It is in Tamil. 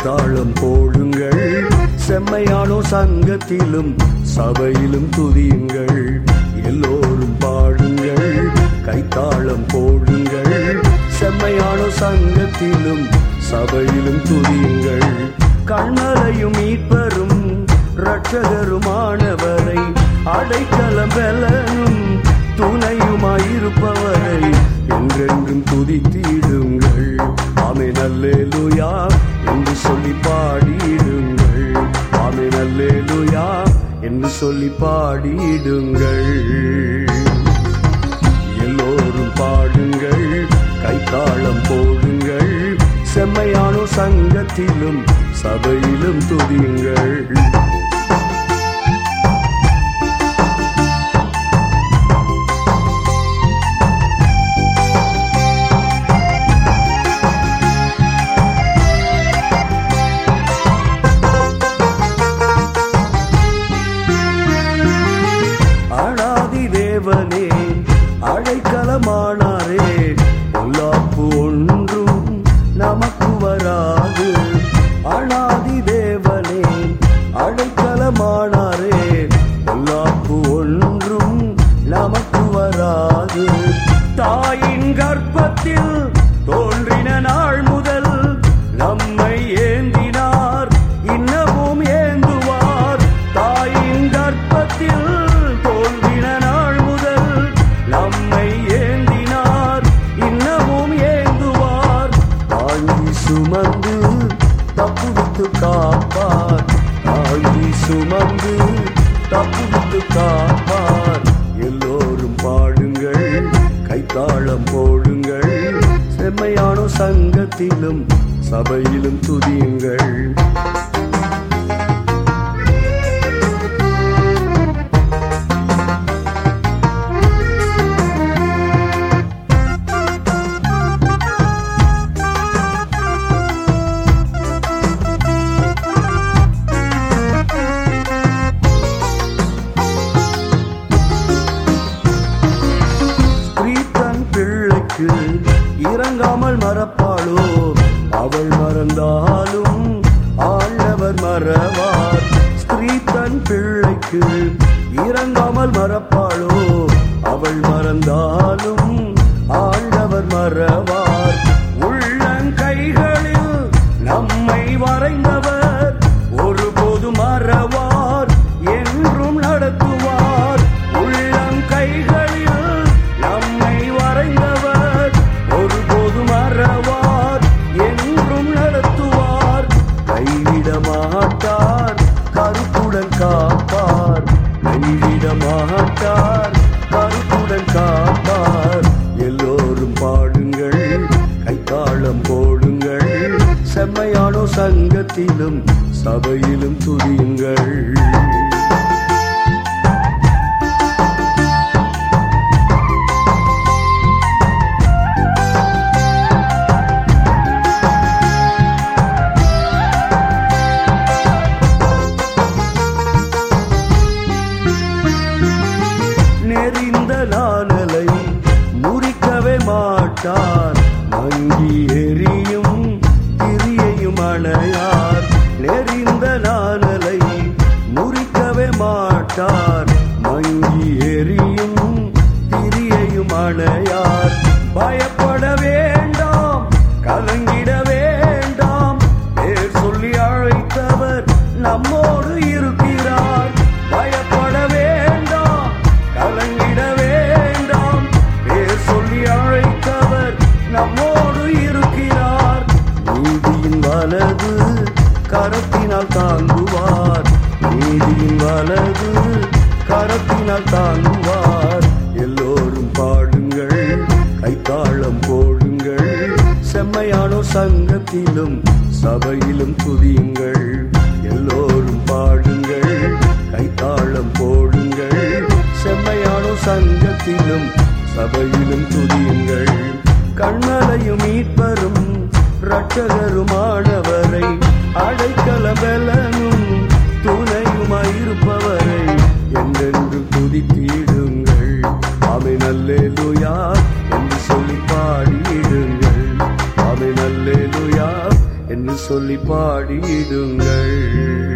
கைத்தாளம் போடுங்கள் செம்மையானோ சங்கத்திலும் சபையிலும் துதியுங்கள் எல்லோரும் பாடுங்கள் கைத்தாளம் போடுங்கள் செம்மையானோ சங்கத்திலும் சபையிலும் துதியுங்கள் கண்ணலையும் மீட்பரும் இரட்சகருமானவரை அடைக்கலம் பெலனும் துணையுமாயிருப்பவரை என்றென்றும் துதித்திடுங்கள் ஆமை நல்லேலுயா என்று சொல்லி பாடிடுங்கள் ஆமை நல்லேலுயா என்று சொல்லி பாடிடுங்கள் எல்லோரும் பாடுங்கள் கைத்தாளம் போடுங்கள் செம்மையானோ சங்கத்திலும் சபையிலும் துதியுங்கள் அழாதி தேவனே அழைக்கலமானாரே பொல்லாப்பு ஒன்றும் நமக்கு வராது அழாதி தேவனே அழைக்கலமானாரே பொல்லாப்பு ஒன்றும் நமக்கு வராது தாயின் கர்ப்பத்தில் தோன்றின நாள் முதல் நம்மை ஏந்தினார் இன்னமும் ஏந்துவார் தாயின் கர்ப்பத்தில் தோன்றின நாள் முதல் நம்மை ஏந்தினார் இன்னமும் ஏந்துவார் தாங்கி சுமந்து தப்புவித்து காப்பார் தாங்கி சுமந்து தப்புவித்து காப்பார் எல்லோரும் பாடுங்கள் கைத்தாளம் போடுங்கள் செம்மையானோ சங்கத்திலும் சபையிலும் துதியுங்கள் ஸ்திரீ தன் பிள்ளைக்கு இறங்காமல் மறப்பாளோ அவள் மறந்தாலும் ஆண்டவர் மறவார் ஸ்திரீ தன் பிள்ளைக்கு இறங்காமல் மறப்பாளோ அவள் மறந்தாலும் ஆண்டவர் மறவார் உள்ளங்கைகளில் நம்மை வரைந்தவர் ஒருபோதும் மறவார் என்றும் நடத்துவார் உள்ளம் கைகளில் நம்மை வரைந்தவர் ஒருபோதும் மறவார் என்றும் நடத்துவார் கைவிட மாட்டார் கருத்துடன் காப்பார் கைவிட மாட்டார் கருத்துடன் காப்பார் எல்லோரும் பாடுங்கள் கைத்தாளம் போடுங்கள் செம்மையானோ சங்கத்திலும் சபையிலும் துதியுங்கள் நெறிந்த நாணலை முறிக்கவே மாட்டார் மங்கி எரியும் திரியையும் அணையார் நெறிந்த நாணலை முறிக்கவே மாட்டார் மங்கி எரியும் திரியையும் அணையார் பயப்பட வேண்டாம் கலங்கிட வேண்டாம் பேர் சொல்லி அழைத்தவர் நம்மோடு இருக்கிறார் பயப்பட வேண்டாம் கலங்கிட வேண்டாம் பேர் சொல்லி அழைத்தவர் நம்மோடு இருக்கிறார் நீதியின் வலது கரத்தினால் தாங்குவார் நீதியின் வலது கரத்தினால் தாங்குவார் எல்லோரும் பாடுங்கள் கைத்தாளம் போடுங்கள் செம்மையானோ சங்கத்திலும் சபையிலும் துதியுங்கள் எல்லோரும் பாடுங்கள் கைத்தாளம் போடுங்கள் செம்மையானோ சங்கத்திலும் சபையிலும் துதியுங்கள் கண்ணலையும் மீட்பரும் இரட்சகருமானவரை அடைக்கலபலனும் துணையுமாயிருப்பவரை என்றென்று துதித்திடுங்கள் அவை நல்லேலுயா என்று சொல்லி பாடிடுங்கள் அவை நல்லேலுயா என்று சொல்லி பாடிடுங்கள்